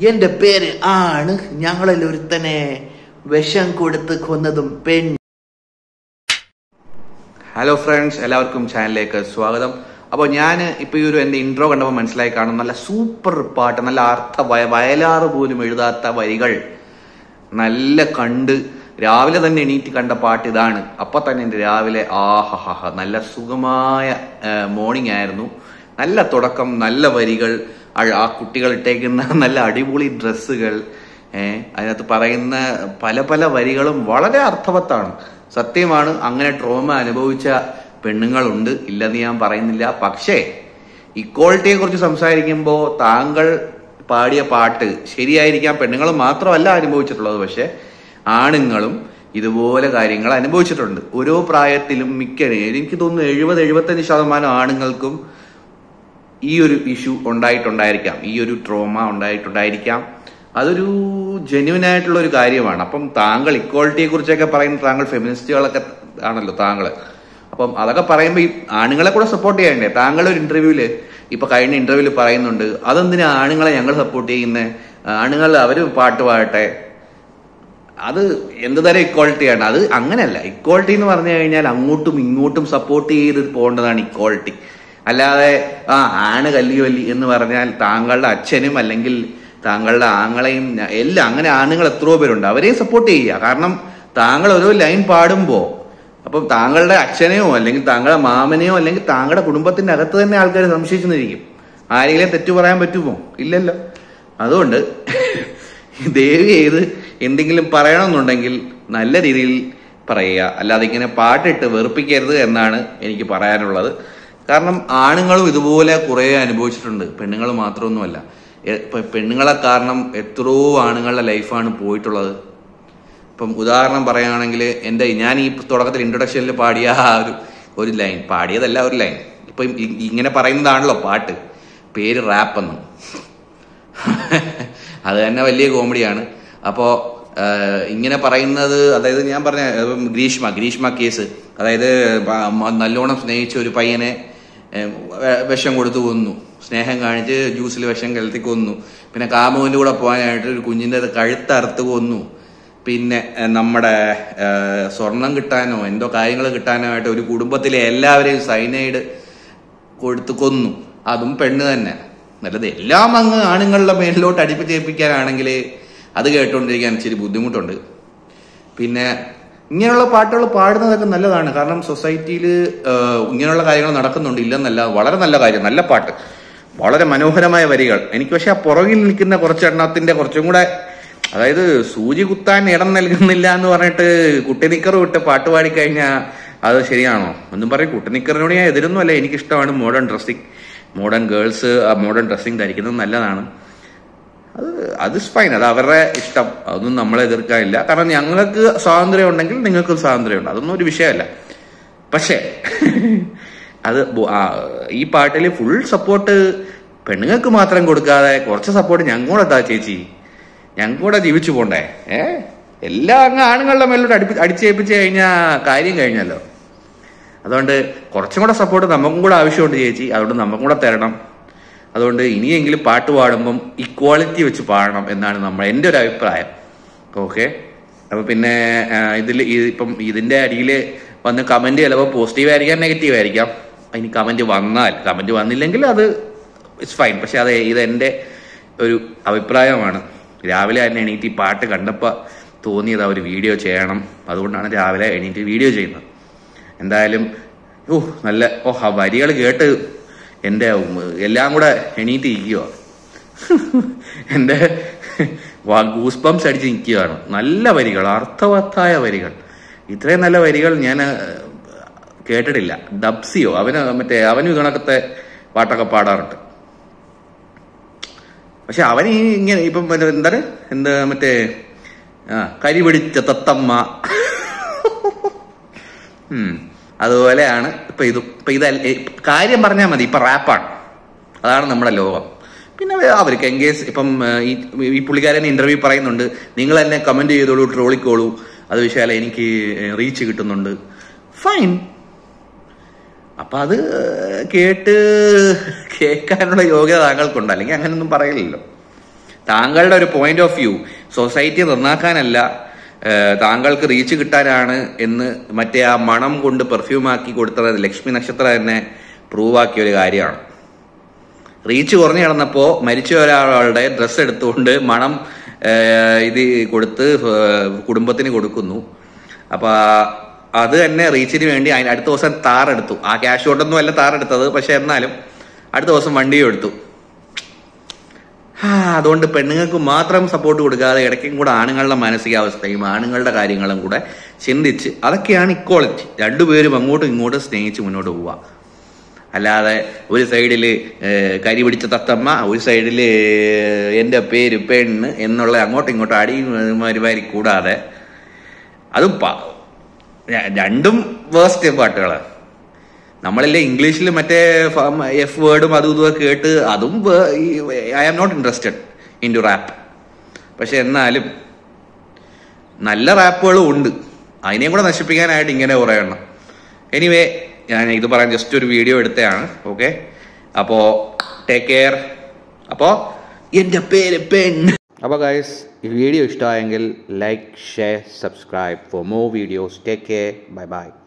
എന്റെ പേര് ആണ് ഞങ്ങളിൽ ഒരുത്തനെ വിഷം കൊടുത്ത് കൊന്നതും പെൺ ഹലോ ഫ്രണ്ട്സ് എല്ലാവർക്കും ചാനലിലേക്ക് സ്വാഗതം അപ്പോൾ ഞാൻ ഇപ്പോൾ ഈ ഒരു എൻ്റെ ഇൻട്രോ കണ്ടപ്പോൾ മനസ്സിലായി കാണും നല്ല സൂപ്പർ പാട്ട് നല്ല അർത്ഥ വയ വയലാറ് പോലും എഴുതാത്ത വരികൾ നല്ല കണ്ട് രാവിലെ തന്നെ എണീറ്റ് കണ്ട പാട്ട് ഇതാണ് അപ്പൊ തന്നെ എൻ്റെ രാവിലെ ആഹഹഹ നല്ല സുഖമായ മോർണിംഗ് ആയിരുന്നു നല്ല തുടക്കം നല്ല വരികൾ ആ- ആ കുട്ടികൾ ഇട്ടേക്കുന്ന നല്ല അടിപൊളി ഡ്രസ്സുകൾ ഏഹ് അതിനകത്ത് പറയുന്ന പല പല വരികളും വളരെ അർത്ഥവത്താണ് സത്യമാണ് അങ്ങനെ ട്രോമ അനുഭവിച്ച പെണ്ണുങ്ങളുണ്ട് ഇല്ലെന്ന് ഞാൻ പറയുന്നില്ല പക്ഷേ ഇക്വാളിറ്റിയെ കുറിച്ച് സംസാരിക്കുമ്പോൾ താങ്കൾ പാടിയ പാട്ട് ശരിയായിരിക്കാം പെണ്ണുങ്ങൾ മാത്രമല്ല അനുഭവിച്ചിട്ടുള്ളത് പക്ഷെ ആണുങ്ങളും ഇതുപോലെ കാര്യങ്ങൾ അനുഭവിച്ചിട്ടുണ്ട് ഓരോ പ്രായത്തിലും മിക്ക എനിക്ക് തോന്നുന്നു എഴുപത് എഴുപത്തഞ്ച് ശതമാനം ആണുങ്ങൾക്കും ഈ ഒരു ഇഷ്യൂ ഉണ്ടായിട്ടുണ്ടായിരിക്കാം ഈ ഒരു ട്രോമ ഉണ്ടായിട്ടുണ്ടായിരിക്കാം അതൊരു ജെന്യുവൻ ആയിട്ടുള്ള ഒരു കാര്യമാണ് അപ്പം താങ്കൾ ഇക്വാളിറ്റിയെ കുറിച്ചൊക്കെ പറയുന്ന താങ്കൾ ഫെമിനിസ്റ്റുകളൊക്കെ ആണല്ലോ താങ്കൾ അപ്പം അതൊക്കെ പറയുമ്പോൾ ഈ ആണുങ്ങളെ കൂടെ സപ്പോർട്ട് ചെയ്യണ്ടേ താങ്കൾ ഒരു ഇന്റർവ്യൂവില് ഇപ്പൊ കഴിഞ്ഞ ഇന്റർവ്യൂവിൽ പറയുന്നുണ്ട് അതെന്തിനാ ആണുങ്ങളെ ഞങ്ങൾ സപ്പോർട്ട് ചെയ്യുന്നത് ആണുങ്ങൾ അവര് പാട്ട് പാടട്ടെ അത് എന്ത് തരം ഇക്വാളിറ്റിയാണ് അത് അങ്ങനെയല്ല ഇക്വാളിറ്റി എന്ന് പറഞ്ഞു കഴിഞ്ഞാൽ അങ്ങോട്ടും ഇങ്ങോട്ടും സപ്പോർട്ട് ചെയ്ത് പോകേണ്ടതാണ് ഇക്വാളിറ്റി അല്ലാതെ ആ ആണ് കല്ലി വല്ലി എന്ന് പറഞ്ഞാൽ താങ്കളുടെ അച്ഛനും അല്ലെങ്കിൽ താങ്കളുടെ ആങ്ങളെയും ഞ- എല്ലാം അങ്ങനെ ആണുങ്ങൾ എത്രയോ പേരുണ്ട് അവരെയും സപ്പോർട്ട് ചെയ്യുക കാരണം താങ്കൾ ഓരോ ലൈൻ പാടുമ്പോൾ അപ്പം താങ്കളുടെ അച്ഛനെയോ അല്ലെങ്കിൽ താങ്കളുടെ മാമനെയോ അല്ലെങ്കിൽ താങ്കളുടെ കുടുംബത്തിന്റെ അകത്ത് തന്നെ ആൾക്കാർ സംശയിച്ചു നിന്നിരിക്കും ആരെങ്കിലും തെറ്റു പറയാൻ പറ്റുമോ ഇല്ലല്ലോ അതുകൊണ്ട് ദേവി ചെയ്ത് എന്തെങ്കിലും പറയണമെന്നുണ്ടെങ്കിൽ നല്ല രീതിയിൽ പറയുക അല്ലാതെ ഇങ്ങനെ പാട്ടിട്ട് വെറുപ്പിക്കരുത് എന്നാണ് എനിക്ക് പറയാനുള്ളത് കാരണം ആണുങ്ങളും ഇതുപോലെ കുറേ അനുഭവിച്ചിട്ടുണ്ട് പെണ്ണുങ്ങൾ മാത്രമൊന്നുമല്ല എ- ഇപ്പൊ പെണ്ണുങ്ങളെ കാരണം എത്രയോ ആണുങ്ങളുടെ ലൈഫാണ് പോയിട്ടുള്ളത് ഇപ്പം ഉദാഹരണം പറയുകയാണെങ്കിൽ എൻ്റെ ഞാൻ ഈ തുടക്കത്തിൽ ഇൻട്രൊഡക്ഷനിൽ പാടിയ ആ ഒരു ഒരു ലൈൻ പാടിയതല്ല ഒരു ലൈൻ ഇപ്പം ഇ- ഇങ്ങനെ പറയുന്നതാണല്ലോ പാട്ട് പേര് റാപ്പ് എന്നും അത് തന്നെ വലിയ കോമഡിയാണ് അപ്പോൾ ഇങ്ങനെ പറയുന്നത് അതായത് ഞാൻ പറഞ്ഞ ഇപ്പം ഗ്രീഷ്മ ഗ്രീഷ്മ കേസ് അതായത് പ- മ- നല്ലോണം സ്നേഹിച്ച ഒരു പയ്യനെ ഏഹ്, വെ- വിഷം കൊടുത്തു കൊന്നു സ്നേഹം കാണിച്ച് ജ്യൂസിൽ വിഷം കലർത്തി കൊന്നു പിന്നെ കാമുവിൻ്റെ കൂടെ പോകാനായിട്ട് ഒരു കുഞ്ഞിൻ്റെ കഴുത്തറുത്ത് കൊന്നു പിന്നെ ഏഹ്, നമ്മുടെ ഏഹ്, സ്വർണം കിട്ടാനോ എന്തോ കാര്യങ്ങൾ കിട്ടാനോ ആയിട്ട് ഒരു കുടുംബത്തിലെ എല്ലാവരെയും സൈനൈഡ് കൊടുത്ത് കൊന്നു അതും പെണ്ണ് തന്നെ നല്ലത് എല്ലാം അങ്ങ് ആണുങ്ങളുടെ മേലിലോട്ട് അടിപ്പിച്ചേൽപ്പിക്കാനാണെങ്കിൽ അത് കേട്ടുകൊണ്ടിരിക്കാൻ ഇച്ചിരി ബുദ്ധിമുട്ടുണ്ട് പിന്നെ ഇങ്ങനെയുള്ള പാട്ടുകൾ പാടുന്നതൊക്കെ നല്ലതാണ് കാരണം സൊസൈറ്റിയിൽ ഇങ്ങനെയുള്ള കാര്യങ്ങൾ നടക്കുന്നുണ്ട് ഇല്ലെന്നല്ല വളരെ നല്ല കാര്യം നല്ല പാട്ട് വളരെ മനോഹരമായ വരികൾ എനിക്ക് പക്ഷെ ആ പുറകിൽ നിൽക്കുന്ന കുറച്ചെണ്ണത്തിന്റെ കുറച്ചും കൂടെ അതായത് സൂചി കുത്താൻ ഇടം നൽകുന്നില്ല എന്ന് പറഞ്ഞിട്ട് കുട്ടിനിക്കർ വിട്ട് പാട്ട് പാടിക്കഴിഞ്ഞാൽ അത് ശരിയാണോ ഒന്നും പറയും കുട്ടിനിക്കറിനോട് ഞാൻ എതിരൊന്നും അല്ല എനിക്കിഷ്ടമാണ് modern dressing modern girls modern dressing ധരിക്കുന്നത് നല്ലതാണ് അത് അത് ഫൈൻ അത് അവരുടെ ഇഷ്ടം അതൊന്നും നമ്മളെ എതിർക്കാനില്ല കാരണം ഞങ്ങൾക്ക് സ്വാതന്ത്ര്യം ഉണ്ടെങ്കിൽ നിങ്ങൾക്കും സ്വാതന്ത്ര്യമുണ്ട് അതൊന്നും ഒരു വിഷയമല്ല പക്ഷേ അത് ബോ- ആ, ഈ പാട്ടിൽ ഫുൾ സപ്പോർട്ട് പെണ്ണുങ്ങൾക്ക് മാത്രം കൊടുക്കാതെ കുറച്ച് സപ്പോർട്ട് ഞങ്ങൂടെ താ ചേച്ചി ഞങ്ങൂടെ ജീവിച്ചു പോണ്ടേ ഏ എല്ലാം അങ്ങ് ആണുങ്ങളുടെ മേലോട്ട് അടുപ്പി അടിച്ചേൽപ്പിച്ച് കഴിഞ്ഞാൽ കാര്യം കഴിഞ്ഞല്ലോ അതുകൊണ്ട് കുറച്ചും കൂടെ സപ്പോർട്ട് നമുക്കും കൂടെ ആവശ്യമുണ്ട് ചേച്ചി അതുകൊണ്ട് നമുക്കും കൂടെ തരണം അതുകൊണ്ട് ഇനിയെങ്കിലും പാട്ട് പാടുമ്പം ഇക്വാളിറ്റി വെച്ച് പാടണം എന്നാണ് നമ്മൾ എൻ്റെ ഒരു അഭിപ്രായം ഓക്കെ അപ്പൊ പിന്നെ ഇതിൽ ഇപ്പം ഇതിന്റെ അടിയിൽ വന്ന് കമന്റ് ചിലപ്പോൾ പോസിറ്റീവ് ആയിരിക്കാം നെഗറ്റീവ് ആയിരിക്കാം ഇനി കമന്റ് വന്നാൽ കമന്റ് വന്നില്ലെങ്കിൽ അത് ഇറ്റ്സ് ഫൈൻ പക്ഷെ അത് ഇത് എൻ്റെ ഒരു അഭിപ്രായമാണ് രാവിലെ തന്നെ എണീറ്റ് ഈ പാട്ട് കണ്ടപ്പോൾ തോന്നിയത് ആ ഒരു വീഡിയോ ചെയ്യണം അതുകൊണ്ടാണ് രാവിലെ എണീറ്റ് വീഡിയോ ചെയ്യുന്നത് എന്തായാലും ഓ നല്ല ഓ ആ വരികൾ കേട്ട് എൻ്റെ ഉം, എല്ലാം കൂടെ എണീറ്റ് ഇരിക്കുക എൻ്റെ ഗൂസ് ബംസ് അടിച്ച് നിൽക്കുകയാണ് നല്ല വരികൾ അർത്ഥവത്തായ വരികൾ ഇത്രയും നല്ല വരികൾ ഞാൻ കേട്ടിട്ടില്ല ഡബ്സിയോ അവന് മറ്റേ അവനും ഇതണക്കത്തെ പാട്ടൊക്കെ പാടാറുണ്ട് പക്ഷെ അവൻ ഈ ഇങ്ങനെ ഇപ്പം മറ്റേ എന്താണ് എന്താ മറ്റേ ആ കരി പിടിച്ച തത്തമ്മ ഉം. അതുപോലെയാണ് ഇപ്പൊ ഇത് ഇപ്പൊ ഇത് കാര്യം പറഞ്ഞാൽ മതി ഇപ്പൊ റാപ്പാണ് അതാണ് നമ്മുടെ ലോകം പിന്നെ വേ- അവർക്ക് എൻഗേജ് ഇപ്പം ആ, ഈ ഈ പുള്ളിക്കാരൻ ഇന്റർവ്യൂ പറയുന്നുണ്ട് നിങ്ങൾ എന്നെ കമന്റ് ചെയ്തോളൂ ട്രോളിക്കോളൂ അത് വിശാല എനിക്ക് റീച്ച് കിട്ടുന്നുണ്ട് ഫൈൻ അപ്പൊ അത് കേട്ട് കേൾക്കാനുള്ള യോഗ്യത താങ്കൾക്കുണ്ട് അല്ലെങ്കിൽ അങ്ങനെയൊന്നും പറയില്ലല്ലോ താങ്കളുടെ ഒരു പോയിന്റ് ഓഫ് വ്യൂ സൊസൈറ്റി നന്നാക്കാനല്ല ഏഹ്, താങ്കൾക്ക് റീച്ച് കിട്ടാനാണ് എന്ന് മറ്റേ ആ മണം കൊണ്ട് പെർഫ്യൂം ആക്കി കൊടുത്തത് ലക്ഷ്മി നക്ഷത്ര തന്നെ പ്രൂവ് ആക്കിയ ഒരു കാര്യമാണ് റീച്ച് കുറഞ്ഞു കിടന്നപ്പോ മരിച്ച ഒരാളുടെ ഡ്രസ്സ് എടുത്തുകൊണ്ട് മണം ഏഹ്, ഇത് കൊടുത്ത് ഏഹ്, കുടുംബത്തിന് കൊടുക്കുന്നു അപ്പൊ അത് തന്നെ റീച്ചിന് വേണ്ടി അതിന് അടുത്ത ദിവസം താർ എടുത്തു ആ ക്യാഷ് കൊണ്ടൊന്നും അല്ല താർ എടുത്തത് പക്ഷെ എന്നാലും അടുത്ത ദിവസം വണ്ടിയും എടുത്തു ആ, അതുകൊണ്ട് പെണ്ണുങ്ങൾക്ക് മാത്രം സപ്പോർട്ട് കൊടുക്കാതെ ഇടയ്ക്കും കൂടെ ആണുങ്ങളുടെ മാനസികാവസ്ഥയും ആണുങ്ങളുടെ കാര്യങ്ങളും കൂടെ ചിന്തിച്ച് അതൊക്കെയാണ് ഇക്വാളിറ്റി രണ്ടുപേരും അങ്ങോട്ടും ഇങ്ങോട്ടും സ്നേഹിച്ച് മുന്നോട്ട് പോവുക അല്ലാതെ ഒരു സൈഡിൽ കരി പിടിച്ച തത്തമ്മ ഒരു സൈഡിൽ എൻ്റെ പേര് പെണ്ണ് എന്നുള്ള അങ്ങോട്ടും ഇങ്ങോട്ടും അടിയും ഒരുമാതിരി കൂടാതെ അതും പ- ര- രണ്ടും വേസ്റ്റ് പാട്ടുകളാണ് നമ്മളല്ലേ ഇംഗ്ലീഷിൽ മറ്റേ എഫ് വേർഡും അതും ഇതും കേട്ട് അതും I am not interested in to rap പക്ഷെ എന്നാലും നല്ല റാപ്പുകളും ഉണ്ട് അതിനെയും കൂടെ നശിപ്പിക്കാനായിട്ട് ഇങ്ങനെ കുറേ എണ്ണം എനിവേ ഞാൻ ഇത് പറയാൻ ജസ്റ്റ് ഒരു വീഡിയോ എടുത്തതാണ് ഓക്കെ അപ്പോ ടേക്ക് കെയർ അപ്പോ എന്റെ പേര് പെൺ അപ്പോൾ ഗൈസ് ഈ വീഡിയോ ഇഷ്ടമായെങ്കിൽ like share subscribe for more videos take care bye by